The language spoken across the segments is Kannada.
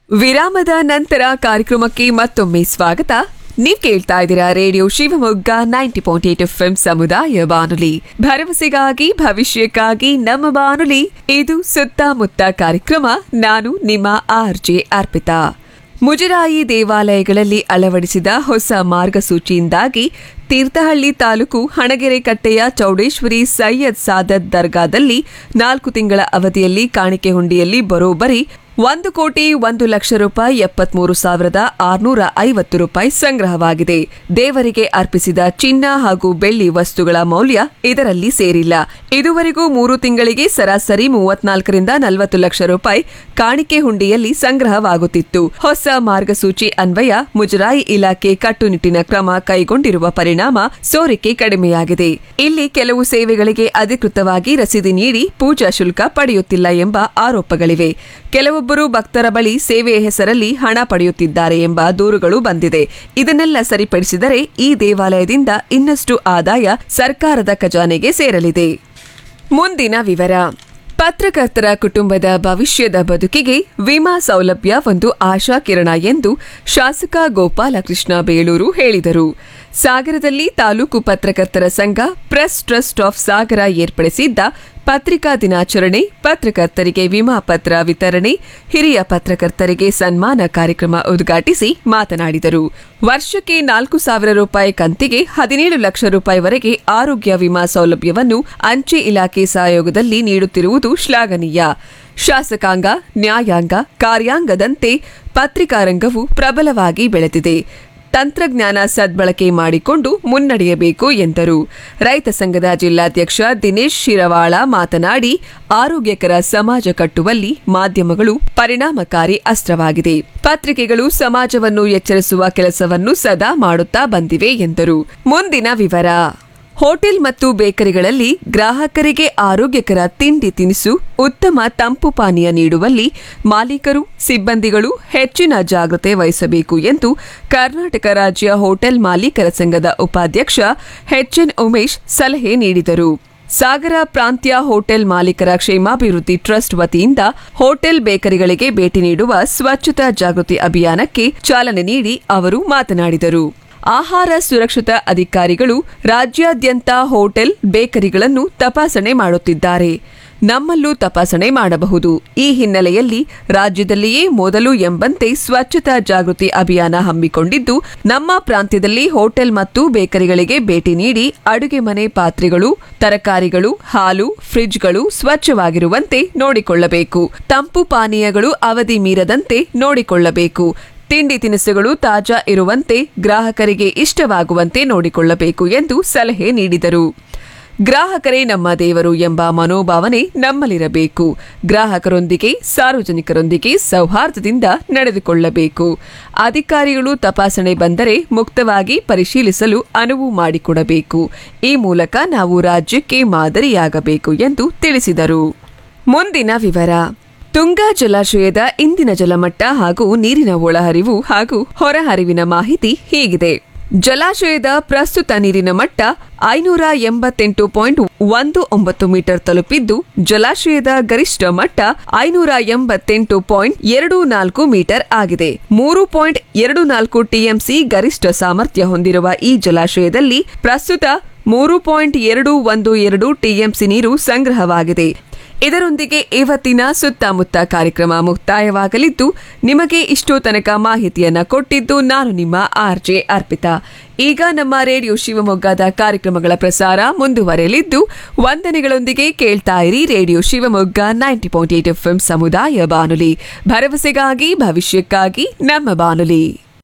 ವಿರಾಮದ ನಂತರ ಕಾರ್ಯಕ್ರಮಕ್ಕೆ ಮತ್ತೊಮ್ಮೆ ಸ್ವಾಗತ ನೀವ್ ಕೇಳ್ತಾ ಇದ್ದೀರಾ radio Shivamogga ninety point eight F ಸಮುದಾಯ ಬಾನುಲಿ ಭರವಸೆಗಾಗಿ ಭವಿಷ್ಯಕ್ಕಾಗಿ ನಮ್ಮ ಬಾನುಲಿ ಇದು ಸುತ್ತಮುತ್ತ ಕಾರ್ಯಕ್ರಮ ನಾನು ನಿಮ್ಮ ಆರ್ ಜೆ ಅರ್ಪಿತಾ ಮುಜರಾಯಿ ದೇವಾಲಯಗಳಲ್ಲಿ ಅಳವಡಿಸಿದ ಹೊಸ ಮಾರ್ಗಸೂಚಿಯಿಂದಾಗಿ ತೀರ್ಥಹಳ್ಳಿ ತಾಲೂಕು ಹಣಗೆರೆ ಕಟ್ಟೆಯ ಚೌಡೇಶ್ವರಿ ಸೈಯದ್ ಸಾದತ್ ದರ್ಗಾದಲ್ಲಿ ನಾಲ್ಕು ತಿಂಗಳ ಅವಧಿಯಲ್ಲಿ ಕಾಣಿಕೆ ಹುಂಡಿಯಲ್ಲಿ ಬರೋಬ್ಬರಿ ಒಂದು ಕೋಟಿ ಒಂದು ಲಕ್ಷ ರೂಪಾಯಿ ಎಪ್ಪತ್ಮೂರು ಸಾವಿರದ ಆರುನೂರ ಐವತ್ತು ರೂಪಾಯಿ ಸಂಗ್ರಹವಾಗಿದೆ ದೇವರಿಗೆ ಅರ್ಪಿಸಿದ ಚಿನ್ನ ಹಾಗೂ ಬೆಳ್ಳಿ ವಸ್ತುಗಳ ಮೌಲ್ಯ ಇದರಲ್ಲಿ ಸೇರಿಲ್ಲ ಇದುವರೆಗೂ ಮೂರು ತಿಂಗಳಿಗೆ ಸರಾಸರಿ ಮೂವತ್ನಾಲ್ಕರಿಂದ ನಲವತ್ತು ಲಕ್ಷ ರೂಪಾಯಿ ಕಾಣಿಕೆ ಹುಂಡಿಯಲ್ಲಿ ಸಂಗ್ರಹವಾಗುತ್ತಿತ್ತು ಹೊಸ ಮಾರ್ಗಸೂಚಿ ಅನ್ವಯ ಮುಜರಾಯಿ ಇಲಾಖೆ ಕಟ್ಟುನಿಟ್ಟಿನ ಕ್ರಮ ಕೈಗೊಂಡಿರುವ ಪರಿಣಾಮ ಸೋರಿಕೆ ಕಡಿಮೆಯಾಗಿದೆ ಇಲ್ಲಿ ಕೆಲವು ಸೇವೆಗಳಿಗೆ ಅಧಿಕೃತವಾಗಿ ರಸೀದಿ ನೀಡಿ ಪೂಜಾ ಶುಲ್ಕ ಪಡೆಯುತ್ತಿಲ್ಲ ಎಂಬ ಆರೋಪಗಳಿವೆ ಕೆಲವೊಬ್ಬರು ಭಕ್ತರ ಬಳಿ ಸೇವೆಯ ಹೆಸರಲ್ಲಿ ಹಣ ಪಡೆಯುತ್ತಿದ್ದಾರೆ ಎಂಬ ದೂರುಗಳು ಬಂದಿದೆ ಇದನ್ನೆಲ್ಲ ಸರಿಪಡಿಸಿದರೆ ಈ ದೇವಾಲಯದಿಂದ ಇನ್ನಷ್ಟು ಆದಾಯ ಸರ್ಕಾರದ ಖಜಾನೆಗೆ ಸೇರಲಿದೆ ಮುಂದಿನ ವಿವರ ಪತ್ರಕರ್ತರ ಕುಟುಂಬದ ಭವಿಷ್ಯದ ಬದುಕಿಗೆ ವಿಮಾ ಸೌಲಭ್ಯ ಒಂದು ಆಶಾಕಿರಣ ಎಂದು ಶಾಸಕ ಗೋಪಾಲಕೃಷ್ಣ ಬೇಳೂರು ಹೇಳಿದರು ಸಾಗರದಲ್ಲಿ ತಾಲೂಕು ಪತ್ರಕರ್ತರ ಸಂಘ ಪ್ರೆಸ್ ಟ್ರಸ್ಟ್ ಆಫ್ ಸಾಗರ ಏರ್ಪಡಿಸಿದ್ದ ಪತ್ರಿಕಾ ದಿನಾಚರಣೆ ಪತ್ರಕರ್ತರಿಗೆ ವಿಮಾ ಪತ್ರ ವಿತರಣೆ ಹಿರಿಯ ಪತ್ರಕರ್ತರಿಗೆ ಸನ್ಮಾನ ಕಾರ್ಯಕ್ರಮ ಉದ್ಘಾಟಿಸಿ ಮಾತನಾಡಿದರು ವರ್ಷಕ್ಕೆ ನಾಲ್ಕು ಸಾವಿರ ರೂಪಾಯಿ ಕಂತಿಗೆ ಹದಿನೇಳು ಲಕ್ಷ ರೂಪಾಯಿವರೆಗೆ ಆರೋಗ್ಯ ವಿಮಾ ಸೌಲಭ್ಯವನ್ನು ಅಂಚೆ ಇಲಾಖೆ ಸಹಯೋಗದಲ್ಲಿ ನೀಡುತ್ತಿರುವುದು ಶ್ಲಾಘನೀಯ ಶಾಸಕಾಂಗ ನ್ಯಾಯಾಂಗ ಕಾರ್ಯಾಂಗದಂತೆ ಪತ್ರಿಕಾ ರಂಗವು ಪ್ರಬಲವಾಗಿ ಬೆಳೆದಿದೆ ತಂತ್ರಜ್ಞಾನ ಸದ್ಬಳಕೆ ಮಾಡಿಕೊಂಡು ಮುನ್ನಡೆಯಬೇಕು ಎಂದರು ರೈತ ಸಂಘದ ಜಿಲ್ಲಾಧ್ಯಕ್ಷ ದಿನೇಶ್ ಶಿರವಾಳ ಮಾತನಾಡಿ ಆರೋಗ್ಯಕರ ಸಮಾಜ ಕಟ್ಟುವಲ್ಲಿ ಮಾಧ್ಯಮಗಳು ಪರಿಣಾಮಕಾರಿ ಅಸ್ತ್ರವಾಗಿದೆ ಪತ್ರಿಕೆಗಳು ಸಮಾಜವನ್ನು ಎಚ್ಚರಿಸುವ ಕೆಲಸವನ್ನು ಸದಾ ಮಾಡುತ್ತಾ ಬಂದಿವೆ ಎಂದರು ಮುಂದಿನ ವಿವರ ಹೋಟೆಲ್ ಮತ್ತು ಬೇಕರಿಗಳಲ್ಲಿ ಗ್ರಾಹಕರಿಗೆ ಆರೋಗ್ಯಕರ ತಿಂಡಿ ತಿನಿಸು ಉತ್ತಮ ತಂಪು ಪಾನೀಯ ನೀಡುವಲ್ಲಿ ಮಾಲೀಕರು ಸಿಬ್ಬಂದಿಗಳು ಹೆಚ್ಚಿನ ಜಾಗ್ರತೆ ವಹಿಸಬೇಕು ಎಂದು ಕರ್ನಾಟಕ ರಾಜ್ಯ ಹೋಟೆಲ್ ಮಾಲೀಕರ ಸಂಘದ ಉಪಾಧ್ಯಕ್ಷ ಎಚ್ಎನ್ ಉಮೇಶ್ ಸಲಹೆ ನೀಡಿದರು ಸಾಗರ ಪ್ರಾಂತ್ಯ ಹೋಟೆಲ್ ಮಾಲೀಕರ ಕ್ಷೇಮಾಭಿವೃದ್ಧಿ ಟ್ರಸ್ಟ್ ವತಿಯಿಂದ ಹೋಟೆಲ್ ಬೇಕರಿಗಳಿಗೆ ಭೇಟಿ ನೀಡುವ ಸ್ವಚ್ಛತಾ ಜಾಗೃತಿ ಅಭಿಯಾನಕ್ಕೆ ಚಾಲನೆ ನೀಡಿ ಅವರು ಮಾತನಾಡಿದರು ಆಹಾರ ಸುರಕ್ಷತಾ ಅಧಿಕಾರಿಗಳು ರಾಜ್ಯಾದ್ಯಂತ ಹೋಟೆಲ್ ಬೇಕರಿಗಳನ್ನು ತಪಾಸಣೆ ಮಾಡುತ್ತಿದ್ದಾರೆ ನಮ್ಮಲ್ಲೂ ತಪಾಸಣೆ ಮಾಡಬಹುದು ಈ ಹಿನ್ನೆಲೆಯಲ್ಲಿ ರಾಜ್ಯದಲ್ಲಿಯೇ ಮೊದಲು ಎಂಬಂತೆ ಸ್ವಚ್ಛತಾ ಜಾಗೃತಿ ಅಭಿಯಾನ ಹಮ್ಮಿಕೊಂಡಿದ್ದು ನಮ್ಮ ಪ್ರಾಂತ್ಯದಲ್ಲಿ ಹೋಟೆಲ್ ಮತ್ತು ಬೇಕರಿಗಳಿಗೆ ಭೇಟಿ ನೀಡಿ ಅಡುಗೆ ಮನೆ ಪಾತ್ರೆಗಳು ತರಕಾರಿಗಳು ಹಾಲು ಫ್ರಿಡ್ಜ್ಗಳು ಸ್ವಚ್ಛವಾಗಿರುವಂತೆ ನೋಡಿಕೊಳ್ಳಬೇಕು ತಂಪು ಪಾನೀಯಗಳು ಅವಧಿ ಮೀರದಂತೆ ನೋಡಿಕೊಳ್ಳಬೇಕು ತಿಂಡಿ ತಿನಿಸುಗಳು ತಾಜಾ ಇರುವಂತೆ ಗ್ರಾಹಕರಿಗೆ ಇಷ್ಟವಾಗುವಂತೆ ನೋಡಿಕೊಳ್ಳಬೇಕು ಎಂದು ಸಲಹೆ ನೀಡಿದರು ಗ್ರಾಹಕರೇ ನಮ್ಮ ದೇವರು ಎಂಬ ಮನೋಭಾವನೆ ನಮ್ಮಲ್ಲಿರಬೇಕು ಗ್ರಾಹಕರೊಂದಿಗೆ ಸಾರ್ವಜನಿಕರೊಂದಿಗೆ ಸೌಹಾರ್ದದಿಂದ ನಡೆದುಕೊಳ್ಳಬೇಕು ಅಧಿಕಾರಿಗಳು ತಪಾಸಣೆ ಬಂದರೆ ಮುಕ್ತವಾಗಿ ಪರಿಶೀಲಿಸಲು ಅನುವು ಮಾಡಿಕೊಡಬೇಕು ಈ ಮೂಲಕ ನಾವು ರಾಜ್ಯಕ್ಕೆ ಮಾದರಿಯಾಗಬೇಕು ಎಂದು ತಿಳಿಸಿದರು ಮುಂದಿನ ವಿವರ ತುಂಗಾ ಜಲಾಶಯದ ಇಂದಿನ ಜಲಮಟ್ಟ ಹಾಗೂ ನೀರಿನ ಒಳಹರಿವು ಹಾಗೂ ಹೊರಹರಿವಿನ ಮಾಹಿತಿ ಹೀಗಿದೆ ಜಲಾಶಯದ ಪ್ರಸ್ತುತ ನೀರಿನ ಮಟ್ಟ ಐನೂರ ಎಂಬತ್ತೆಂಟು ಪಾಯಿಂಟ್ ಒಂದು ಒಂಬತ್ತು ಮೀಟರ್ ತಲುಪಿದ್ದು ಜಲಾಶಯದ ಗರಿಷ್ಠ ಮಟ್ಟ ಐನೂರ ಎಂಬತ್ತೆಂಟು ಪಾಯಿಂಟ್ ಎರಡು ನಾಲ್ಕು ಮೀಟರ್ ಆಗಿದೆ ಮೂರು ಪಾಯಿಂಟ್ ಎರಡು ನಾಲ್ಕು ಟಿಎಂಸಿ ಗರಿಷ್ಠ ಸಾಮರ್ಥ್ಯ ಹೊಂದಿರುವ ಈ ಜಲಾಶಯದಲ್ಲಿ ಪ್ರಸ್ತುತ ಮೂರು ಪಾಯಿಂಟ್ ಎರಡು ಒಂದು ಎರಡು ಟಿಎಂಸಿ ನೀರು ಸಂಗ್ರಹವಾಗಿದೆ ಇದರೊಂದಿಗೆ ಇವತ್ತಿನ ಸುತ್ತಮುತ್ತ ಕಾರ್ಯಕ್ರಮ ಮುಕ್ತಾಯವಾಗಲಿದ್ದು ನಿಮಗೆ ಇಷ್ಟೋ ತನಕ ಮಾಹಿತಿಯನ್ನ ಕೊಟ್ಟಿದ್ದು ನಾನು ನಿಮ್ಮ ಆರ್ ಜೆ ಅರ್ಪಿತಾ ಈಗ ನಮ್ಮ ರೇಡಿಯೋ ಶಿವಮೊಗ್ಗದ ಕಾರ್ಯಕ್ರಮಗಳ ಪ್ರಸಾರ ಮುಂದುವರೆಯಲಿದ್ದು ವಂದನೆಗಳೊಂದಿಗೆ ಕೇಳ್ತಾ ಇರಿ radio Shivamogga ninety point eight F ಸಮುದಾಯ ಬಾನುಲಿ ಭರವಸೆಗಾಗಿ ಭವಿಷ್ಯಕ್ಕಾಗಿ ನಮ್ಮ ಬಾನುಲಿ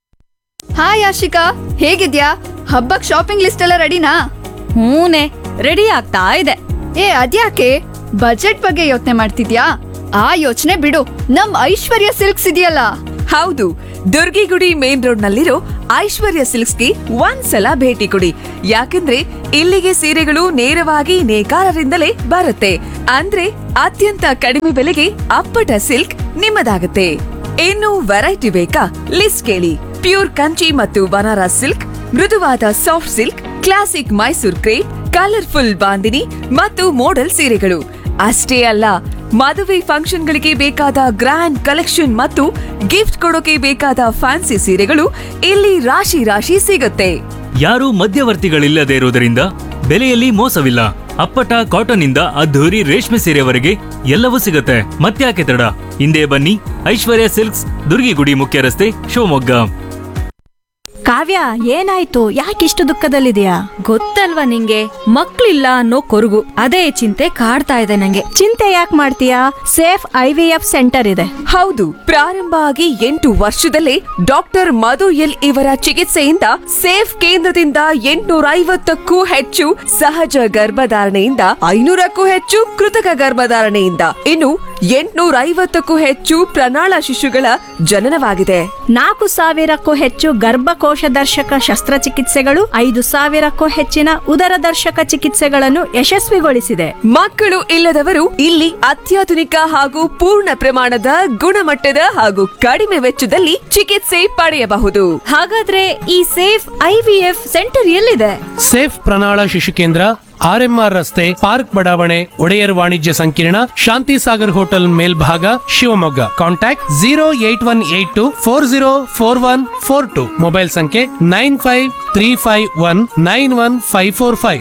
ಹಾಯ್ ಆಶಿಕಾ ಹೇಗಿದ್ಯಾ ಹಬ್ಬಕ್ ಶಾಪಿಂಗ್ ಲಿಸ್ಟ್ ಎಲ್ಲ ರೆಡಿನಾ ಹೂನೆ ರೆಡಿ ಆಗ್ತಾ ಇದೆ ಏ ಅದ್ಯಾಕೆ ಬಜೆಟ್ ಬಗ್ಗೆ ಯೋಚನೆ ಮಾಡ್ತಿದ್ಯಾ ಆ ಯೋಚನೆ ಬಿಡು ನಮ್ ಐಶ್ವರ್ಯ ಸಿಲ್ಕ್ಸ್ ಇದೆಯಲ್ಲ ಹೌದು ದುರ್ಗಿಗುಡಿ ಮೇನ್ ರೋಡ್ ನಲ್ಲಿರೋ ಐಶ್ವರ್ಯ ಸಿಲ್ಕ್ಸ್ಗೆ ಒಂದ್ಸಲ ಭೇಟಿ ಕೊಡಿ ಯಾಕಂದ್ರೆ ಇಲ್ಲಿಗೆ ಸೀರೆಗಳು ನೇರವಾಗಿ ನೇಕಾರರಿಂದಲೇ ಬರುತ್ತೆ ಅಂದ್ರೆ ಅತ್ಯಂತ ಕಡಿಮೆ ಬೆಲೆಗೆ ಅಪ್ಪಟ ಸಿಲ್ಕ್ ನಿಮ್ಮದಾಗುತ್ತೆ ಇನ್ನು ವೆರೈಟಿ ಬೇಕಾ ಲಿಸ್ಟ್ ಕೇಳಿ ಪ್ಯೂರ್ ಕಂಚಿ ಮತ್ತು ಬನಾರಸ್ ಸಿಲ್ಕ್ ಮೃದುವಾದ soft silk classic Mysore crepe colourful bandhani ಮತ್ತು ಮೋಡಲ್ ಸೀರೆಗಳು ಅಷ್ಟೇ ಅಲ್ಲ ಮದುವೆ ಫಂಕ್ಷನ್ಗಳಿಗೆ ಬೇಕಾದ ಗ್ರ್ಯಾಂಡ್ ಕಲೆಕ್ಷನ್ ಮತ್ತು ಗಿಫ್ಟ್ ಕೊಡೋಕೆ ಬೇಕಾದ ಫ್ಯಾನ್ಸಿ ಸೀರೆಗಳು ಇಲ್ಲಿ ರಾಶಿ ರಾಶಿ ಸಿಗುತ್ತೆ ಯಾರೂ ಮಧ್ಯವರ್ತಿಗಳಿಲ್ಲದೆ ಇರುವುದರಿಂದ ಬೆಲೆಯಲ್ಲಿ ಮೋಸವಿಲ್ಲ ಅಪ್ಪಟ ಕಾಟನ್ ಇಂದ ಅದ್ಧೂರಿ ರೇಷ್ಮೆ ಸೀರೆವರೆಗೆ ಎಲ್ಲವೂ ಸಿಗುತ್ತೆ ಮತ್ತ್ಯಾಕೆ ತಡ ಹಿಂದೆ ಬನ್ನಿ ಐಶ್ವರ್ಯ ಸಿಲ್ಕ್ಸ್ ದುರ್ಗಿಗುಡಿ ಮುಖ್ಯ ರಸ್ತೆ ಶಿವಮೊಗ್ಗ ಕಾವ್ಯ ಏನಾಯ್ತು ಯಾಕಿಷ್ಟು ದುಃಖದಲ್ಲಿದೆಯಾ ಗೊತ್ತಲ್ವಾ ನಿಂಗೆ ಮಕ್ಳಿಲ್ಲ ಅನ್ನೋ ಕೊರಗು ಅದೇ ಚಿಂತೆ ಕಾಡ್ತಾ ಇದೆ ನಂಗೆ ಚಿಂತೆ ಯಾಕೆ ಮಾಡ್ತೀಯಾ safe I V F centre ಇದೆ ಹೌದು ಪ್ರಾರಂಭ ಆಗಿ ಎಂಟು ವರ್ಷದಲ್ಲೇ ಡಾಕ್ಟರ್ ಮಧು ಎಲ್ ಇವರ ಚಿಕಿತ್ಸೆಯಿಂದ ಸೇಫ್ ಕೇಂದ್ರದಿಂದ ಎಂಟುನೂರ ಐವತ್ತಕ್ಕೂ ಹೆಚ್ಚು ಸಹಜ ಗರ್ಭಧಾರಣೆಯಿಂದ ಐನೂರಕ್ಕೂ ಹೆಚ್ಚು ಕೃತಕ ಗರ್ಭಧಾರಣೆಯಿಂದ ಇನ್ನು ಎಂಟುನೂರ ಐವತ್ತಕ್ಕೂ ಹೆಚ್ಚು ಪ್ರಣಾಳ ಶಿಶುಗಳ ಜನನವಾಗಿದೆ ನಾಲ್ಕು ಸಾವಿರಕ್ಕೂ ಹೆಚ್ಚು ಗರ್ಭಕೋಶ ದರ್ಶಕ ಶಸ್ತ್ರಚಿಕಿತ್ಸೆಗಳು ಐದು ಸಾವಿರಕ್ಕೂ ಹೆಚ್ಚಿನ ಉದರ ದರ್ಶಕ ಚಿಕಿತ್ಸೆಗಳನ್ನು ಯಶಸ್ವಿಗೊಳಿಸಿದೆ ಮಕ್ಕಳು ಇಲ್ಲದವರು ಇಲ್ಲಿ ಅತ್ಯಾಧುನಿಕ ಹಾಗೂ ಪೂರ್ಣ ಪ್ರಮಾಣದ ಗುಣಮಟ್ಟದ ಹಾಗೂ ಕಡಿಮೆ ವೆಚ್ಚದಲ್ಲಿ ಚಿಕಿತ್ಸೆ ಪಡೆಯಬಹುದು ಹಾಗಾದ್ರೆ ಈ safe I V F centre ಎಲ್ಲಿದೆ ಸೇಫ್ ಪ್ರಣಾಳ ಶಿಶು ಕೇಂದ್ರ ಆರ್ಎಂಆರ್ ರಸ್ತೆ ಪಾರ್ಕ್ ಬಡಾವಣೆ ಒಡೆಯರ್ ವಾಣಿಜ್ಯ ಸಂಕೀರ್ಣ ಶಾಂತಿ ಸಾಗರ್ ಹೋಟೆಲ್ ಮೇಲ್ಭಾಗ Shivamogga contact zero eight one eight two four zero four one four two mobile ಸಂಖ್ಯೆ nine five three five one nine one five four five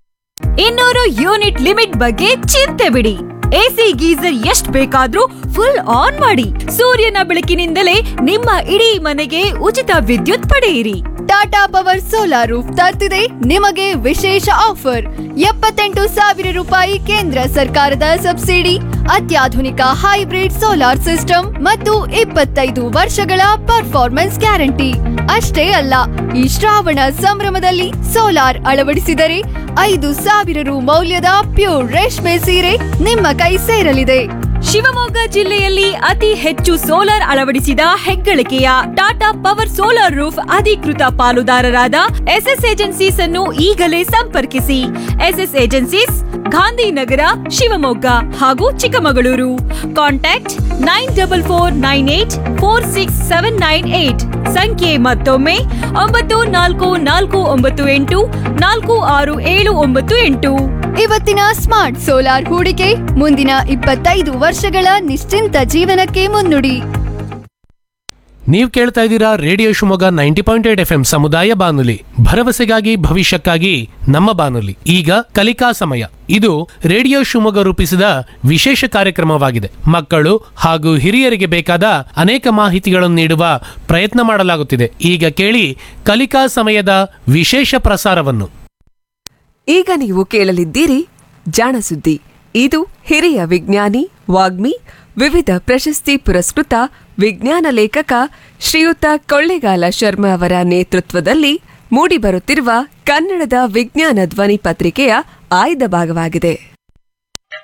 ಇನ್ನೂರು ಯೂನಿಟ್ ಲಿಮಿಟ್ ಬಗ್ಗೆ ಚಿಂತೆ ಬಿಡಿ ಎಸಿ ಗೀಸರ್ ಎಷ್ಟ್ ಬೇಕಾದ್ರೂ ಫುಲ್ ಆನ್ ಮಾಡಿ ಸೂರ್ಯನ ಬೆಳಕಿನಿಂದಲೇ ನಿಮ್ಮ ಇಡೀ ಮನೆಗೆ ಉಚಿತ ವಿದ್ಯುತ್ ಪಡೆಯಿರಿ ಟಾಟಾ ಪವರ್ ಸೋಲಾರ್ ರೂಫ್ ತರ್ತಿದೆ ನಿಮಗೆ ವಿಶೇಷ ಆಫರ್ ಎಪ್ಪತ್ತೆಂಟು ಸಾವಿರ ರೂಪಾಯಿ ಕೇಂದ್ರ ಸರ್ಕಾರದ ಸಬ್ಸಿಡಿ ಅತ್ಯಾಧುನಿಕ ಹೈಬ್ರಿಡ್ ಸೋಲಾರ್ ಸಿಸ್ಟಮ್ ಮತ್ತು ಇಪ್ಪತ್ತೈದು ವರ್ಷಗಳ ಪರ್ಫಾರ್ಮೆನ್ಸ್ ಗ್ಯಾರಂಟಿ ಅಷ್ಟೇ ಅಲ್ಲ ಈ ಶ್ರಾವಣ ಸಂಭ್ರಮದಲ್ಲಿ ಸೋಲಾರ್ ಅಳವಡಿಸಿದರೆ ಐದು ಸಾವಿರ ರು ಮೌಲ್ಯದ ಪ್ಯೂರ್ ರೇಷ್ಮೆ ಸೀರೆ ನಿಮ್ಮ ಕೈ ಸೇರಲಿದೆ ಶಿವಮೊಗ್ಗ ಜಿಲ್ಲೆಯಲ್ಲಿ ಅತಿ ಹೆಚ್ಚು ಸೋಲಾರ್ ಅಳವಡಿಸಿದ ಹೆಗ್ಗಳಿಕೆಯ ಟಾಟಾ ಪವರ್ ಸೋಲಾರ್ ರೂಫ್ ಅಧಿಕೃತ ಪಾಲುದಾರರಾದ ಎಸ್ಎಸ್ ಏಜೆನ್ಸೀಸ್ ಅನ್ನು ಈಗಲೇ ಸಂಪರ್ಕಿಸಿ ಎಸ್ಎಸ್ ಏಜೆನ್ಸೀಸ್ ಗಾಂಧಿನಗರ ಶಿವಮೊಗ್ಗ ಹಾಗೂ Chikkamagaluru contact nine double four nine eight four six seven nine eight ಸಂಖ್ಯೆ ಮತ್ತೊಮ್ಮೆ ಒಂಬತ್ತು ನಾಲ್ಕು ನಾಲ್ಕು ಒಂಬತ್ತು ಎಂಟು ನಾಲ್ಕು ಆರು ಏಳು ಒಂಬತ್ತು ಎಂಟು ಇವತ್ತಿನ ಸ್ಮಾರ್ಟ್ ಸೋಲಾರ್ ಹೂಡಿಕೆ ಮುಂದಿನ ಇಪ್ಪತ್ತೈದು ವರ್ಷಗಳ ನಿಶ್ಚಿಂತ ಜೀವನಕ್ಕೆ ಮುನ್ನುಡಿ ನೀವು ಕೇಳ್ತಾ ಇದ್ದೀರಾ radio Shivamogga ninety point eight F M ಸಮುದಾಯ ಬಾನುಲಿ ಭರವಸೆಗಾಗಿ ಭವಿಷ್ಯಕ್ಕಾಗಿ ನಮ್ಮ ಬಾನುಲಿ ಈಗ ಕಲಿಕಾ ಸಮಯ ಇದು ರೇಡಿಯೋ ಶಿವಮೊಗ್ಗ ರೂಪಿಸಿದ ವಿಶೇಷ ಕಾರ್ಯಕ್ರಮವಾಗಿದೆ ಮಕ್ಕಳು ಹಾಗೂ ಹಿರಿಯರಿಗೆ ಬೇಕಾದ ಅನೇಕ ಮಾಹಿತಿಗಳನ್ನು ನೀಡುವ ಪ್ರಯತ್ನ ಮಾಡಲಾಗುತ್ತಿದೆ ಈಗ ಕೇಳಿ ಕಲಿಕಾ ಸಮಯದ ವಿಶೇಷ ಪ್ರಸಾರವನ್ನು ಈಗ ನೀವು ಕೇಳಲಿದ್ದೀರಿ ಜಾಣ ಸುದ್ದಿ ಇದು ಹಿರಿಯ ವಿಜ್ಞಾನಿ ವಾಗ್ಮಿ ವಿವಿಧ ಪ್ರಶಸ್ತಿ ಪುರಸ್ಕೃತ ವಿಜ್ಞಾನ ಲೇಖಕ ಶ್ರೀಯುತ ಕೊಳ್ಳೆಗಾಲ ಶರ್ಮಾ ಅವರ ನೇತೃತ್ವದಲ್ಲಿ ಮೂಡಿಬರುತ್ತಿರುವ ಕನ್ನಡದ ವಿಜ್ಞಾನ ಧ್ವನಿ ಪತ್ರಿಕೆಯ ಆಯ್ದ ಭಾಗವಾಗಿದೆ